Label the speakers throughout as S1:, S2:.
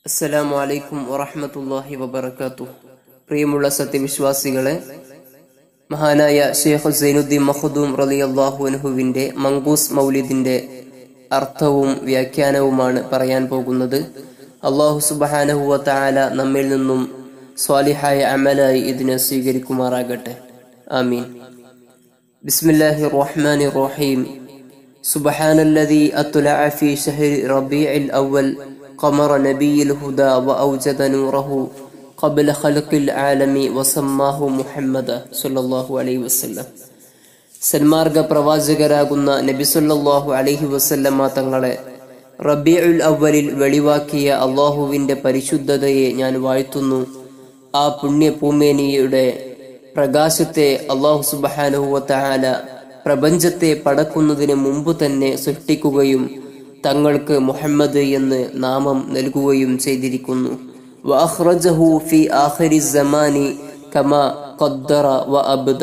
S1: അസ്സലാമു അലൈക്കും വറഹ്മത്തുള്ളാഹി വബറകാത്തു പ്രിയമുള്ള സത്യവിശ്വാസികളെ മഹാനായ ഷേഖ് സൈനുദ്ദീൻ മഖ്ദൂം റളിയല്ലാഹു അൻഹുവിന്റെ മങ്കൂസ് മൗലിദിന്റെ അർത്ഥവും വ്യാഖ്യാനവുമാണ് പറയാൻ പോകുന്നത് അള്ളാഹു സുബ്ഹാനഹു വ തആല നമ്മിൽ നിന്നും സ്വാലിഹായ അമലായി ഇതിനെ സ്വീകരിക്കുമാറാകട്ടെ ആമീൻ ബിസ്മില്ലാഹി റഹ്മാനി റഹീം سبحان الذي أطلع في شهر ربيع الأول قمر نبي الهدى وأوجد نوره قبل خلق العالم وسماه محمد صلى الله عليه وسلم സന്മാർഗ പ്രവാചകരാകുന്ന നബിസല്ലാഹു അലൈഹി വസല്ലമ തങ്ങളെ റബിയുൽ അവലിൽ വെളിവാക്കിയ അള്ളാഹുവിന്റെ പരിശുദ്ധതയെ ഞാൻ വാഴ്ത്തുന്നു ആ പുണ്യ പൂമേനിയുടെ പ്രകാശത്തെ അള്ളാഹു സുബാനുഹുവല പ്രപഞ്ചത്തെ പടക്കുന്നതിന് മുമ്പ് തന്നെ സൃഷ്ടിക്കുകയും തങ്ങൾക്ക് മുഹമ്മദ് എന്ന് നാമം നൽകുകയും ചെയ്തിരിക്കുന്നു വഅഖ്റജഹു ഫി ആഖിരി സമാനി കമാ ഖദ്ദറ വഅബ്ദ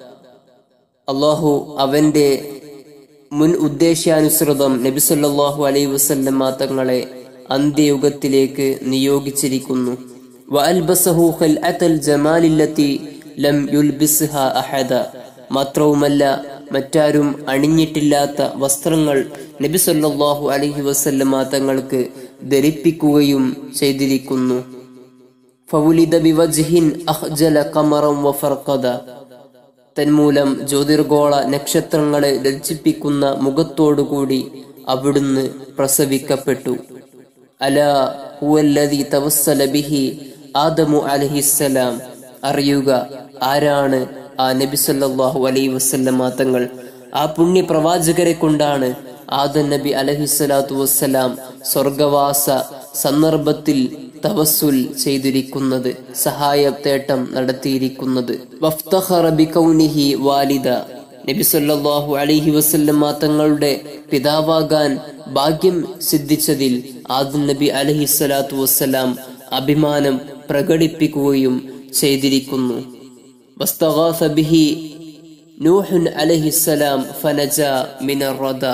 S1: അള്ളാഹു അവന്റെ മുൻ ഉദ്ദേശ്യാനുസൃതം നബിസല്ലാഹു അലൈ വസല്ലമ തങ്ങളെ അന്ത്യയുഗത്തിലേക്ക് നിയോഗിച്ചിരിക്കുന്നു വഅൽബസഹു ഖൽഅത്തൽ ജമാലില്ലത്തി ലം യുൽബിസ്ഹ അഹദ മാത്രവുമല്ല മറ്റാരും അണിഞ്ഞിട്ടില്ലാത്ത വസ്ത്രങ്ങൾ നബി സല്ലല്ലാഹു അലൈഹി വസല്ലമ തങ്ങൾക്ക് ധരിപ്പിക്കുകയും ചെയ്തിരിക്കുന്നു ഫവുലിദ ബിവജ്ഹിൻ അഖ്ജല ഖമറൻ വഫർഖദ തന്മൂലം ജ്യോതിർഗോള നക്ഷത്രങ്ങളെ ലജ്ജിപ്പിക്കുന്ന മുഖത്തോടുകൂടി അവിടുന്ന് പ്രസവിക്കപ്പെട്ടു അല ഹുവല്ലദി തവസ്സല ബിഹി ആദമു അലഹിസ്സലാം അറിയുക ആരാണ് ആ നബി സല്ലല്ലാഹു അലൈഹി വസല്ലമ തങ്ങൾ ആ പുണ്യ പ്രവാചകരെ കൊണ്ടാണ് ആദം നബി അലഹിസ്സലാത്തു വസ്സലാം സ്വർഗവാസ സന്ദർഭത്തിൽ തവസുൽ ചെയ്തിരിക്കുന്നത് സഹായ തേട്ടം നടത്തിയിരിക്കുന്നത് വഫ്തഖറ ബികൗനിഹി വാലിദ നബി സല്ലല്ലാഹു അലൈഹി വസല്ലമ തങ്ങളുടെ പിതാവാകാൻ ഭാഗ്യം സിദ്ധിച്ചതിൽ ആദം നബി അലഹി സ്വലാത്തു വസ്സലാം അഭിമാനം പ്രകടിപ്പിക്കുകയും ചെയ്തിരിക്കുന്നു واستغاث به نوح عليه السلام فنجا من الردى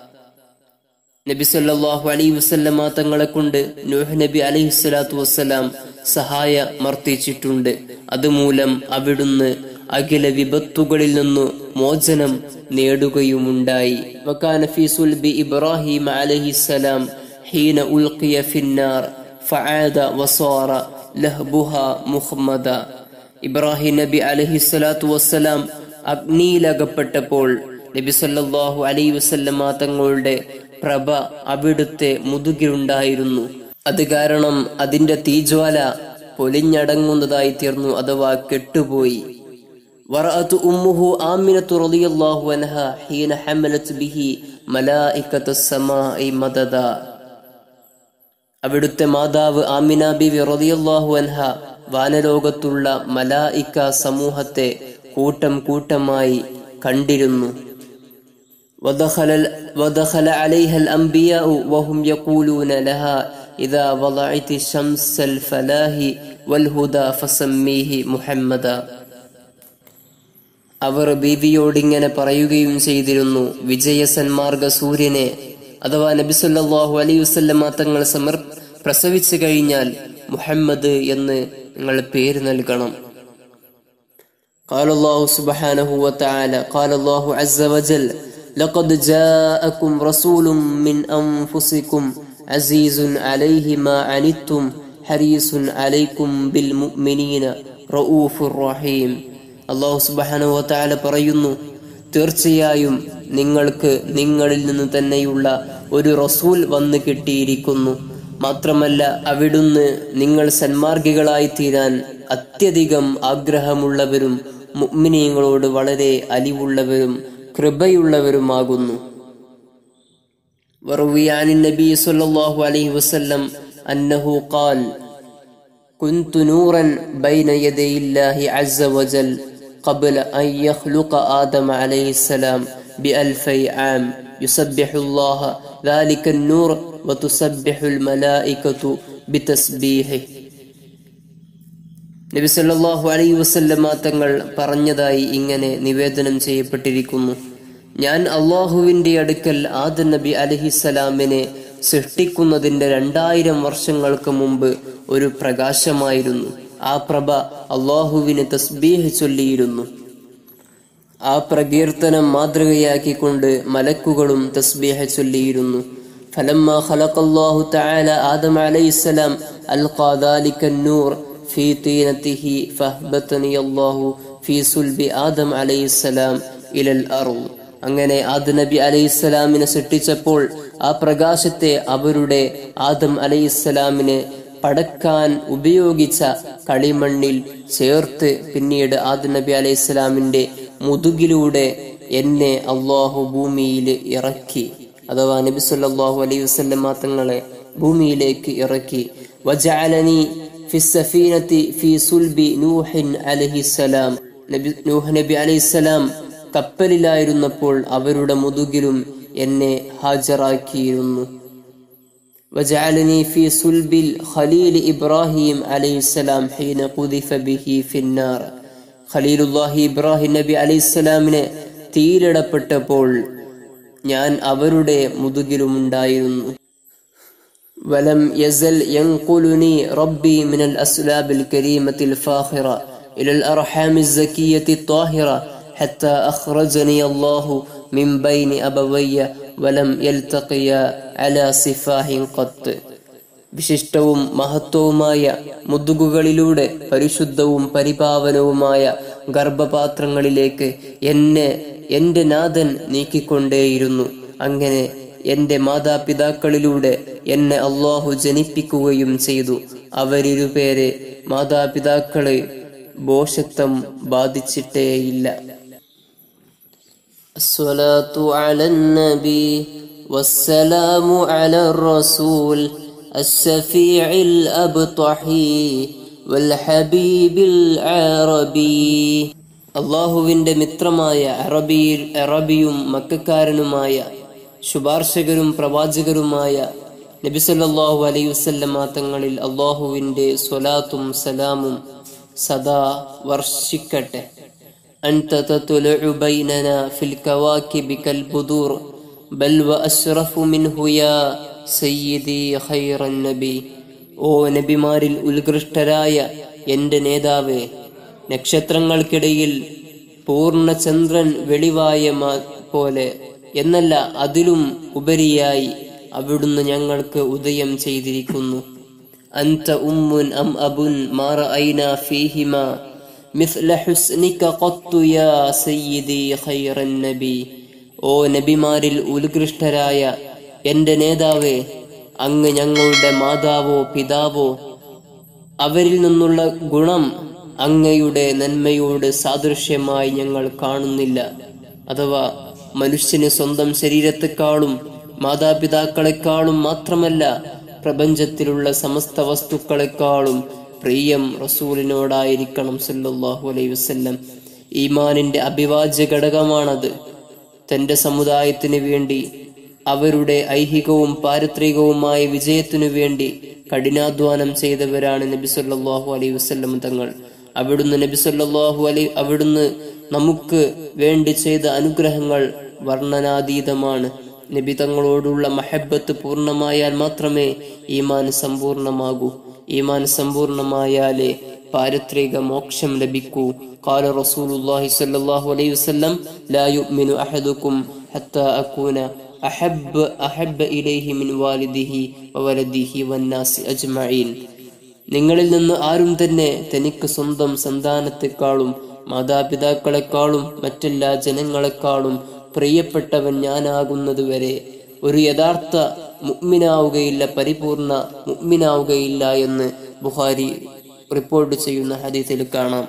S1: നബി സല്ലല്ലാഹു അലൈഹി വസല്ലമ തങ്ങളെ കൊണ്ട് നൂഹ് നബി അലൈഹി സ്വലാത്തു വസ്സലാം സഹായ മർത്തിച്ചിട്ടുണ്ട് അതുമൂലം അവിടുന്ന് അഖില വിപത്തുകളിൽ നിന്നു മോചനം നേടുകയുമുണ്ടായി വകാന ഫീ സുൽബി ഇബ്രാഹിം അലൈഹിസ്സലാം ഹീന ഉൽഖിയ ഫിന്നാർ ഫആദ വസാറ ലഹ്ബുഹ മുഹമ്മദ ഇബ്രാഹിം നബി അലഹിസ്സലാത്തു വസ്സലാം അഗ്നിയിലകപ്പെട്ടപ്പോൾ നബി സല്ലല്ലാഹു അലൈ വസല്ലമ തങ്ങളുടെ പ്രഭ അവിടുത്തെ മുതുകിലുണ്ടായിരുന്നു അത് കാരണം അതിന്റെ തീജ്വാല പൊലിഞ്ഞടങ്ങുന്നതായി തീർന്നു അഥവാ കെട്ടുപോയി ورأت أمه آمنة رضي الله عنها حين حملت به ملائكة السماء مددا അവിടുത്തെ മാതാവ് ആമിന ബിവി റളിയല്ലാഹു അൻഹ വാനലോകത്തുള്ള മലായിക്ക സമൂഹത്തെ കൂട്ടം കൂട്ടമായി കണ്ടിരുന്നു ودخل عليها الأنبياء وهم يقولون لها إذا وضعت شمس الفلاح والهدى فسميه محمدا അവർ ബീവിയോടിങ്ങനെ പറയുകയും ചെയ്തിരുന്നു വിജയ സന്മാർഗ സൂര്യനെ അഥവാ നബിസല്ലാഹു അലൈഹി വസല്ലമ തങ്ങൾ സമർ പ്രസവിച്ചു കഴിഞ്ഞാൽ മുഹമ്മദ് എന്ന് നിങ്ങൾ പേര് നൽകണം قال الله سبحانه وتعالى قال الله عز وجل لقد جاءكم رسول من أنفسكم عزيز عليه ما عنتم حريص عليكم بالمؤمنين رؤوف رحيم അള്ളാഹു സുബാനു വത്താല പറയുന്നു തീർച്ചയായും നിങ്ങൾക്ക് നിങ്ങളിൽ നിന്ന് തന്നെയുള്ള ഒരു റസൂൽ വന്നു കിട്ടിയിരിക്കുന്നു മാത്രമല്ല അവിടുന്ന് നിങ്ങൾ സന്മാർഗികളായി തീരാൻ അത്യധികം ആഗ്രഹമുള്ളവരും മുഗ്മിനീങ്ങളോട് വളരെ അലിവുള്ളവരും കൃപയുള്ളവരുമാകുന്നു وروي عن النبي صلى الله عليه وسلم أنه قال كنت نورا بين يدي الله عز وجل قبل أن يخلق آدم عليه السلام بألفي عام يسبح الله ذلك النور وتسبح الملائكة بتسبيحه നബി സല്ലല്ലാഹു അലൈഹി വസല്ലമ തങ്ങൾ പറഞ്ഞതായി ഇങ്ങനെ നിവേദനം ചെയ്യപ്പെട്ടിരിക്കുന്നു ഞാൻ അള്ളാഹുവിന്റെ അടുക്കൽ ആദ നബി അലഹിസലാമിനെ സൃഷ്ടിക്കുന്നതിന്റെ രണ്ടായിരം വർഷങ്ങൾക്ക് മുമ്പ് ഒരു പ്രകാശമായിരുന്നു ആ പ്രഭ അള്ളാഹുവിന് തസ്ബീഹ് ചൊല്ലിയിരുന്നു ആ പ്രകീർത്തനം മാതൃകയാക്കിക്കൊണ്ട് മലക്കുകളും തസ്ബീഹ ചൊല്ലിയിരുന്നു فلما خلق الله تعالى آدم عليه السلام ألقى ذلك النور في طينته فأهبطني الله في صلب آدم عليه السلام إلى الأرض അങ്ങനെ ആദ് നബി അലൈഹിസ്സലാമിനെ സൃഷ്ടിച്ചപ്പോൾ ആ പ്രകാശത്തെ അവരുടെ ആദം അലൈഹിസ്സലാമിനെ പടക്കാൻ ഉപയോഗിച്ച കളിമണ്ണിൽ ചേർത്ത് പിന്നീട് ആദ് നബി അലൈഹി സ്വലാമിന്റെ മുതുകിലൂടെ എന്നെ അള്ളാഹു ഭൂമിയിൽ ഇറക്കി അഥവാ നബി സല്ലല്ലാഹു അലൈഹി വസല്ലം തങ്ങളെ ഭൂമിയിലേക്ക് ഇറക്കി വജഅലനി ഫി സഫീനത്തി ഫി സുൽബി നൂഹിൻ അലൈഹിസ്സലാം നബി നൂഹ് നബി അലൈഹിസ്സലാം കപ്പലിലായിരുന്നപ്പോൾ അവരുടെ മുതുകിലും എന്നെ ഹാജരാക്കിയിരുന്നു وجعلني في صلب الخليل إبراهيم عليه السلام حين قذف به في النار خليل الله ഇബ്രാഹിം നബി അലൈഹി സ്വലാമിനെ തീയിലിടപ്പെട്ടപ്പോൾ ഞാൻ അവരുടെ മുതുകിലുമുണ്ടായിരുന്നു ولم يزل ينقلني ربي من الأسلاب الكريمة الفاخرة إلى الأرحام الزكية الطاهرة حتى أخرجني الله من بين أبوي ولم يلتقيا على سفاه قط വിശിഷ്ടവും മഹത്വവുമായ മുതുകുകളിലൂടെ പരിശുദ്ധവും പരിപാവനവുമായ ഗർഭപാത്രങ്ങളിലേക്ക് എന്നെ എന്റെ നാഥൻ നീക്കിക്കൊണ്ടേയിരുന്നു അങ്ങനെ എന്റെ മാതാപിതാക്കളിലൂടെ എന്നെ അള്ളാഹു ജനിപ്പിക്കുകയും ചെയ്തു അവരിരുപേരെ മാതാപിതാക്കളെ ബോഷത്വം ബാധിച്ചിട്ടേയില്ല الصلاة على النبي والسلام على الرسول الشفيع الأبطحي والحبيب العربي അള്ളാഹുവിന്റെ മിത്രമായ അറബിയിൽ അറബിയും മക്കാരനുമായ ശുപാർശകരും പ്രവാചകരുമായ നബിസല്ലാഹു അലൈഹി വസല്ലമ തങ്ങളിൽ അള്ളാഹുവിന്റെ സ്വലാത്തും സലാമും സദാ വർഷിക്കട്ടെ أنت تطلع بيننا في الكواكب كالبدور بل وأشرف منه يا سيدي خير النبي ഓ നബിമാരിൽ ഉത്കൃഷ്ടരായ എന്റെ നേതാവേ നക്ഷത്രങ്ങൾക്കിടയിൽ പൂർണ്ണചന്ദ്രൻ വെളിവായ മാ- പോലെ എന്നല്ല അതിലും ഉപരിയായി അവിടുന്ന് ഞങ്ങൾക്ക് ഉദയം ചെയ്തിരിക്കുന്നു അന്ത ഉമ്മുൻ അം അബുൻ മാറ ഐന ഫീഹിമ مثل حسنك قط يا سيدي خير النبي ഓ നബിമാരിൽ ഉത്കൃഷ്ടരായ എന്റെ നേതാവേ അങ്ങ് ഞങ്ങളുടെ മാതാവോ പിതാവോ അവരിൽ നിന്നുള്ള ഗുണം അങ്ങയുടെ നന്മയോട് സാദൃശ്യമായി ഞങ്ങൾ കാണുന്നില്ല അഥവാ മനുഷ്യന് സ്വന്തം ശരീരത്തെക്കാളും മാതാപിതാക്കളെക്കാളും മാത്രമല്ല പ്രപഞ്ചത്തിലുള്ള സമസ്ത വസ്തുക്കളെക്കാളും പ്രിയം റസൂലിനോടായിരിക്കണം സല്ലല്ലാഹു അലൈഹി വസല്ലം ഈമാനിന്റെ അഭിവാജ്യ ഘടകമാണത് തന്റെ സമുദായത്തിന് വേണ്ടി അവരുടെ ഐഹികവും പാരിത്രികവുമായ വിജയത്തിനു വേണ്ടി കഠിനാധ്വാനം ചെയ്തവരാണ് നബി സല്ലല്ലാഹു അലൈഹി വസല്ലം തങ്ങൾ അവിടുന്ന് നബി സല്ലല്ലാഹു അലൈഹി അവിടുന്ന് നമുക്ക് വേണ്ടി ചെയ്ത അനുഗ്രഹങ്ങൾ വർണ്ണനാതീതമാണ് നബി തങ്ങളോടുള്ള മഹബത്ത് പൂർണ്ണമായാൽ മാത്രമേ ഈമാൻ സമ്പൂർണമാകൂ ഈമാൻ സമ്പൂർണമായാലേ പാരിത്രിക മോക്ഷം ലഭിക്കൂ قال رسول الله صلى الله عليه وسلم لا يؤمن أحدكم حتى أكون أحب أحب إليه من والده وولده والناس أجمعين നിങ്ങളിൽ നിന്ന് ആരും തന്നെ തനിക്ക് സ്വന്തം സന്താനത്തെക്കാളും മാതാപിതാക്കളെക്കാളും മറ്റെല്ലാ ജനങ്ങളെക്കാളും പ്രിയപ്പെട്ടവൻ ഞാനാകുന്നതുവരെ ഒരു യഥാർത്ഥ മുഗ്മിനാവുകയില്ല പരിപൂർണ മുഗ്മിനാവുകയില്ല എന്ന് ബുഹാരി റിപ്പോർട്ട് ചെയ്യുന്ന ഹദീസിൽ കാണാം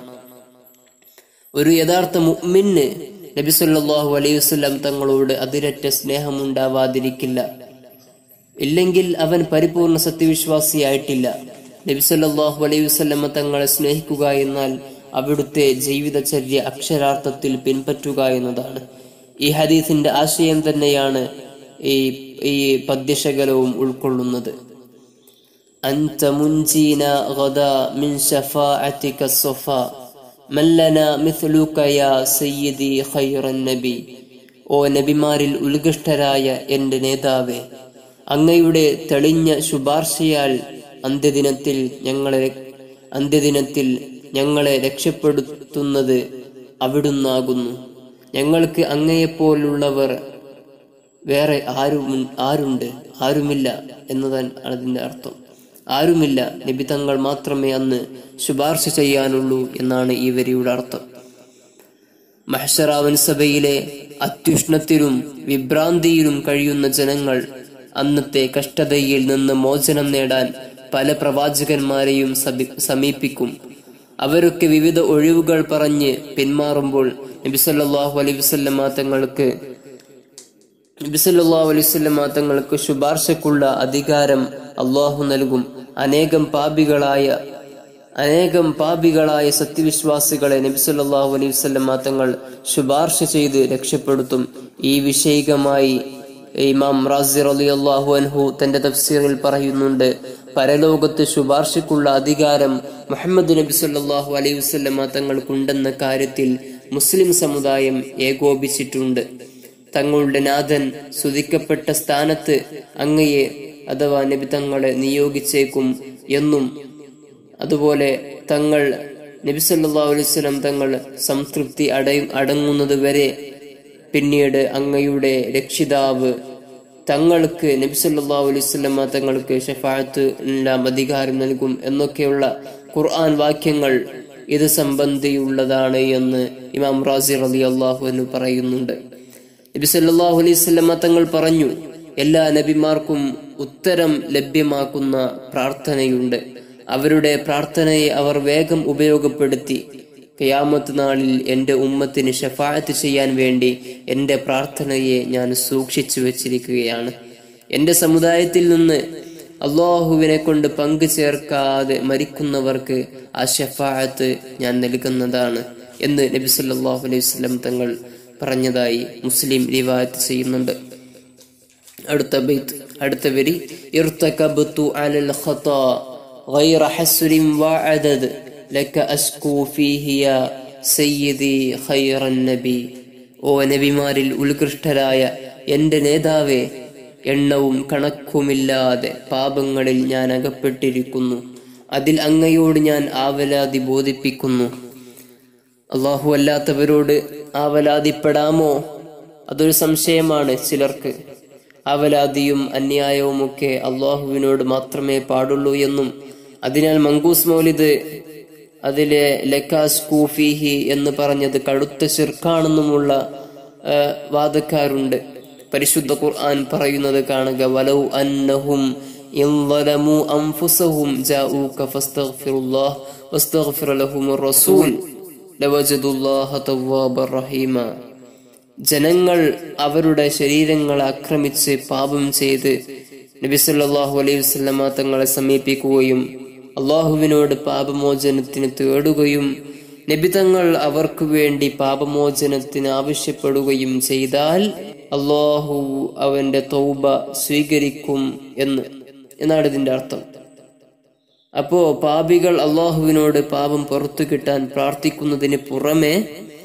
S1: ഒരു യഥാർത്ഥ മുഅ്മിന് നബി സല്ലല്ലാഹു അലൈഹി വസല്ലം തങ്ങളോട് അതിരറ്റ സ്നേഹമുണ്ടാവാതിരിക്കില്ല ഇല്ലെങ്കിൽ അവൻ പരിപൂർണ സത്യവിശ്വാസിയായിട്ടില്ല നബി സല്ലല്ലാഹു അലൈഹി വസല്ലം തങ്ങളെ സ്നേഹിക്കുക എന്നാൽ അവിടുത്തെ ജീവിതചര്യ അക്ഷരാർത്ഥത്തിൽ പിൻപറ്റുക എന്നതാണ് ഈ ഹദീസിന്റെ ആശയം തന്നെയാണ് ഈ ഈ പദ്യശകലവും ഉൾക്കൊള്ളുന്നത് أنت منجينا غدا من شفاعتك الصفا من لنا مثلك يا سيدي خير النبي ഓ നബിമാരിൽ ഉത്കൃഷ്ടരായ എന്റെ നേതാവേ അങ്ങയുടെ തെളിഞ്ഞ ശുപാർശയാൽ അന്ത്യദിനത്തിൽ ഞങ്ങളെ അന്ത്യദിനത്തിൽ ഞങ്ങളെ രക്ഷപ്പെടുത്തുന്നത് അവിടുന്നാകുന്നു ഞങ്ങൾക്ക് അങ്ങയെപ്പോലുള്ളവർ വേറെ ആരും ആരുണ്ട് ആരുമില്ല എന്നതാണ് അതിന്റെ അർത്ഥം ആരുമില്ല നബി തങ്ങൾ മാത്രമേ അന്ന് ശുപാർശ ചെയ്യാനുള്ളൂ എന്നാണ് ഈ വരിയുടെ അർത്ഥം മഹ്ഷറാവൻ സഭയിലെ അത്യുഷ്ണത്തിലും വിഭ്രാന്തിയിലും കഴിയുന്ന ജനങ്ങൾ അന്നത്തെ കഷ്ടതയിൽ നിന്ന് മോചനം നേടാൻ പല പ്രവാചകന്മാരെയും സബി- സമീപിക്കും അവരൊക്കെ വിവിധ ഒഴിവുകൾ പറഞ്ഞ് പിന്മാറുമ്പോൾ നബിസല്ലാഹു അലൈഹി വസല്ലമ തങ്ങൾക്ക് നബിസല്ലാ അലൈവല്ലമ തങ്ങൾക്ക് ശുപാർശക്കുള്ള അധികാരം അള്ളാഹു നൽകും അനേകം പാപികളായ അനേകം പാപികളായ സത്യവിശ്വാസികളെ നബിസല്ലാഹു അലൈഹി വസല്ലമ തങ്ങൾ ശുപാർശ ചെയ്ത് രക്ഷപ്പെടുത്തും ഈ വിഷയികമായി ഇമാം റാസി അലി അള്ളാഹു അൻഹു തന്റെ തഫ്സീറിൽ പറയുന്നുണ്ട് പരലോകത്ത് ശുപാർശക്കുള്ള അധികാരം മുഹമ്മദ് നബി സല്ലല്ലാഹു അലൈഹി വസല്ലമ തങ്ങൾക്കുണ്ടെന്ന കാര്യത്തിൽ മുസ്ലിം സമുദായം ഏകോപിച്ചിട്ടുണ്ട് തങ്ങളുടെ നാഥൻ സ്തുതിക്കപ്പെട്ട സ്ഥാനത്ത് അങ്ങയെ അഥവാ നബി തങ്ങളെ നിയോഗിച്ചേക്കും എന്നും അതുപോലെ തങ്ങൾ നബി സല്ലല്ലാഹു അലൈഹി വസല്ലം തങ്ങൾ സംതൃപ്തി അടയും അടങ്ങുന്നത് വരെ പിന്നീട് അങ്ങയുടെ രക്ഷിതാവ് തങ്ങൾക്ക് നബി സല്ലല്ലാഹു അലൈഹി വസല്ലമ തങ്ങൾക്ക് ഷഫാഅത്ത് എല്ലാം അധികാരം നൽകും എന്നൊക്കെയുള്ള ഖുർആൻ വാക്യങ്ങൾ ഇത് സംബന്ധിയുള്ളതാണ് എന്ന് ഇമാം റാസി റളിയല്ലാഹു അൻഹു പറയുന്നുണ്ട് നബി സല്ലല്ലാഹു അലൈഹി വസല്ലമ തങ്ങൾ പറഞ്ഞു എല്ലാ നബിമാർക്കും ഉത്തരം ലഭ്യമാക്കുന്ന പ്രാർത്ഥനയുണ്ട് അവരുടെ പ്രാർത്ഥനയെ അവർ വേഗം ഉപയോഗപ്പെടുത്തി ഖിയാമത്ത് നാളിൽ എന്റെ ഉമ്മത്തിന് ഷഫായത്ത് ചെയ്യാൻ വേണ്ടി എന്റെ പ്രാർത്ഥനയെ ഞാൻ സൂക്ഷിച്ചു വെച്ചിരിക്കുകയാണ് എന്റെ സമുദായത്തിൽ നിന്ന് അള്ളാഹുവിനെ കൊണ്ട് പങ്കു ചേർക്കാതെ മരിക്കുന്നവർക്ക് ആ ഷഫായത്ത് ഞാൻ നൽകുന്നതാണ് എന്ന് നബി സല്ലല്ലാഹു അലൈഹി വസല്ലം തങ്ങൾ പറഞ്ഞതായി മുസ്ലിം റിവായത്ത് ചെയ്യുന്നുണ്ട് അടുത്ത ബൈത്ത് അടുത്ത വരി ഇർതകബ്തു അലൽ ഖതാ غير حسر وعدد لك أشكو فيه يا سيدي خير النبي ഓ നബിമാരിൽ ഉത്കൃഷ്ടരായ എന്റെ നേതാവേ എണ്ണവും കണക്കുമില്ലാതെ പാപങ്ങളിൽ ഞാൻ അകപ്പെട്ടിരിക്കുന്നു അതിൽ അങ്ങയോട് ഞാൻ ആവലാതി ബോധിപ്പിക്കുന്നു അള്ളാഹു അല്ലാത്തവരോട് ആവലാതിപ്പെടാമോ അതൊരു സംശയമാണ് ചിലർക്ക് ആവലാതിയും അന്യായവും ഒക്കെ അള്ളാഹുവിനോട് മാത്രമേ പാടുള്ളൂ എന്നും അതിനാൽ മങ്കൂസ് മൗലിദ് അതിലെ ലക്കാസ് കൂഫിഹി എന്ന് പറഞ്ഞത് കടുത്ത ശിർക്കാണെന്നുമുള്ള ആ, വാദക്കാരുണ്ട് പരിശുദ്ധ ഖുർആൻ പറയുന്നത് കാണുക വലൗ അന്നഹും ഇൻ ظلموا أنفسهم جاءوك فاستغفروا الله واستغفر لهم الرسول لوجدوا الله توابا رحيما ജനങ്ങൾ അവരുടെ ശരീരങ്ങളെ ആക്രമിച്ച് പാപം ചെയ്ത് നബി സല്ലല്ലാഹു അലൈഹി വസല്ലമ തങ്ങളെ സമീപിക്കുകയും അള്ളാഹുവിനോട് പാപമോചനത്തിന് തേടുകയും നബി തങ്ങൾ അവർക്ക് വേണ്ടി പാപമോചനത്തിന് ആവശ്യപ്പെടുകയും ചെയ്താൽ അള്ളാഹു അവന്റെ തൗബ സ്വീകരിക്കും എന്ന് എന്നാണ് ഇതിന്റെ അർത്ഥം അപ്പോ പാപികൾ അള്ളാഹുവിനോട് പാപം പുറത്തു കിട്ടാൻ പ്രാർത്ഥിക്കുന്നതിന് പുറമെ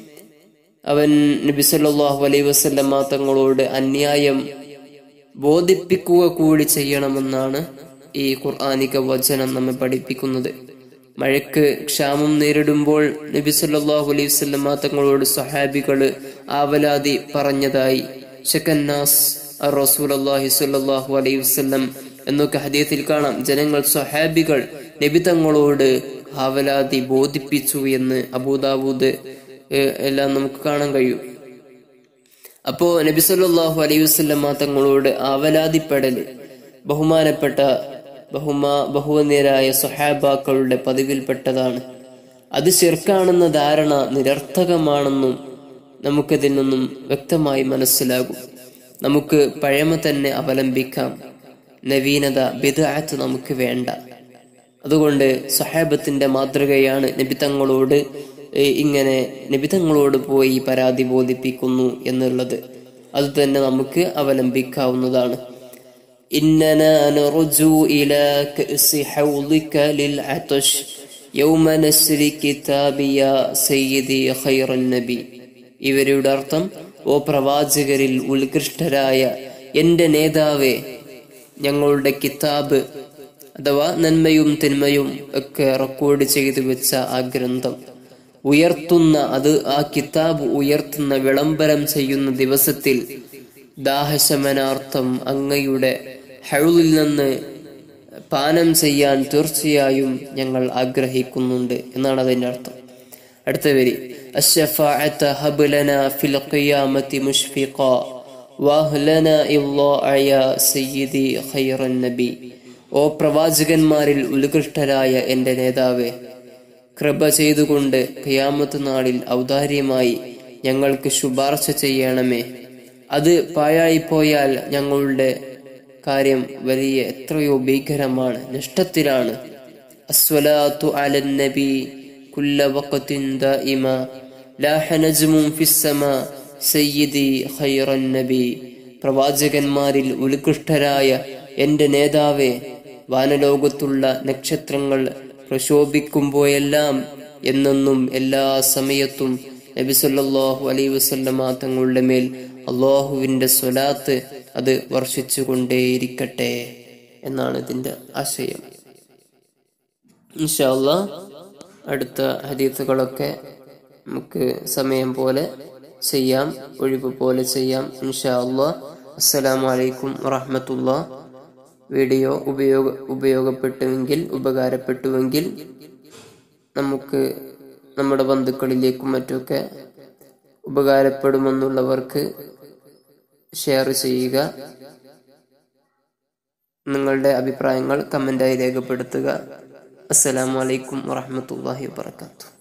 S1: അവൻ നബി സല്ലല്ലാഹു അലൈഹി വസല്ലമ തങ്ങളോട് അന്യായം ബോധിപ്പിക്കുക കൂടി ചെയ്യണമെന്നാണ് ഈ ഖുർആാനിക വചനം നമ്മെ പഠിപ്പിക്കുന്നത് മഴയ്ക്ക് ക്ഷാമം നേരിടുമ്പോൾ നബി സല്ലല്ലാഹു അലൈഹി വസല്ലമ തങ്ങളോട് സഹാബികള് ആവലാതി പറഞ്ഞതായി ഷക്കന്നാസ് റസൂലി സല്ലല്ലാഹു അലൈഹി വസല്ലം എന്നൊക്കെ ഹദീത്തിൽ കാണാം ജനങ്ങൾ സഹാബികൾ നബി തങ്ങളോട് ആവലാതി ബോധിപ്പിച്ചു എന്ന് അബൂദാവൂദ് ഏഹ്, എല്ലാം നമുക്ക് കാണാൻ കഴിയും അപ്പോ നബി സല്ലല്ലാഹു അലൈഹി വസല്ലമ തങ്ങളോട് ആവലാതിപ്പെടല് ബഹുമാനപ്പെട്ട ബഹുമാ ബഹുവന്യരായ സഹാബാക്കളുടെ പതിവിൽപ്പെട്ടതാണ് അത് ശിർക്കാണെന്ന ധാരണ നിരർത്ഥകമാണെന്നും നമുക്കതിൽ നിന്നും വ്യക്തമായി മനസ്സിലാകും നമുക്ക് പഴമ തന്നെ അവലംബിക്കാം നവീനത ബിദഅത്ത് നമുക്ക് വേണ്ട അതുകൊണ്ട് സഹാബത്തിന്റെ മാതൃകയാണ് നബിതങ്ങളോട് ഏഹ്, ഇങ്ങനെ നബിതങ്ങളോട് പോയി പരാതി ബോധിപ്പിക്കുന്നു എന്നുള്ളത് അത് തന്നെ നമുക്ക് അവലംബിക്കാവുന്നതാണ് إننا نرجو إلى كأس حوضك للعطش يوم نسر كتاب يا سيدي خير النبي ഇവരുടെ അർത്ഥം ഓ പ്രവാചകരിൽ ഉത്കൃഷ്ടരായ എന്റെ നേതാവേ ഞങ്ങളുടെ കിതാബ് അഥവാ നന്മയും തിന്മയും ഒക്കെ റെക്കോർഡ് ചെയ്തു വെച്ച ആ ഗ്രന്ഥം ഉയർത്തുന്ന അത് ആ കിതാബ് ഉയർത്തുന്ന വിളംബരം ചെയ്യുന്ന ദിവസത്തിൽ ദാഹശമനാർത്ഥം അങ്ങയുടെ ഹൗലിൽ നിന്ന് പാനം ചെയ്യാൻ തീർച്ചയായും ഞങ്ങൾ ആഗ്രഹിക്കുന്നുണ്ട് എന്നാണ് അതിന്റെ അർത്ഥം അടുത്ത വരി الشفاعة هب لنا في القيامة مشفقا واهلنا إضاء يا سيدي خير النبي ഓ പ്രവാചകന്മാരിൽ ഉത്കൃഷ്ടരായ എന്റെ നേതാവേ കൃപ ചെയ്തുകൊണ്ട് ഖിയാമത്ത് നാളിൽ ഔദാര്യമായി ഞങ്ങൾക്ക് ശുപാർശ ചെയ്യണമേ അത് പാഴായിപ്പോയാൽ ഞങ്ങളുടെ കാര്യം വലിയ എത്രയോ ഭീകരമാണ് നഷ്ടത്തിലാണ് അസ്വലാത്തു അലൻ നബി കുല്ല വഖത്തിൻ ദായിമ ലാഹ നജ്മും ഫിസ്സമാ സയ്യിദി ഖൈറൻ നബി പ്രവാചകന്മാരിൽ ഉത്കൃഷ്ടരായ എന്റെ നേതാവേ വാനലോകത്തുള്ള നക്ഷത്രങ്ങൾ പ്രശോഭിക്കുമ്പോഴെല്ലാം എന്നെന്നും എല്ലാ സമയത്തും നബി സല്ലല്ലാഹു അലൈഹി വസല്ലമ തങ്ങളുടെ മേൽ അള്ളാഹുവിന്റെ സ്വലാത്ത് അത് വർഷിച്ചു കൊണ്ടേയിരിക്കട്ടെ എന്നാണ് ഇതിന്റെ ആശയം ഇൻഷാല്ല അടുത്ത ഹദീത്തുകളൊക്കെ നമുക്ക് സമയം പോലെ ചെയ്യാം ഒഴിവ് പോലെ ചെയ്യാം ഇൻഷാ അല്ലാ അസ്സലാമു അലൈക്കും വറഹ്മത്തുള്ള വീഡിയോ ഉപയോഗ ഉപയോഗപ്പെട്ടുവെങ്കിൽ ഉപകാരപ്പെട്ടുവെങ്കിൽ നമുക്ക് നമ്മുടെ ബന്ധുക്കളിലേക്കും മറ്റുമൊക്കെ ഉപകാരപ്പെടുമെന്നുള്ളവർക്ക് ഷെയർ ചെയ്യുക നിങ്ങളുടെ അഭിപ്രായങ്ങൾ കമന്റായി രേഖപ്പെടുത്തുക അസ്സലാമു അലൈക്കും വറഹ്മത്തുള്ളാഹി വബറകാതുഹു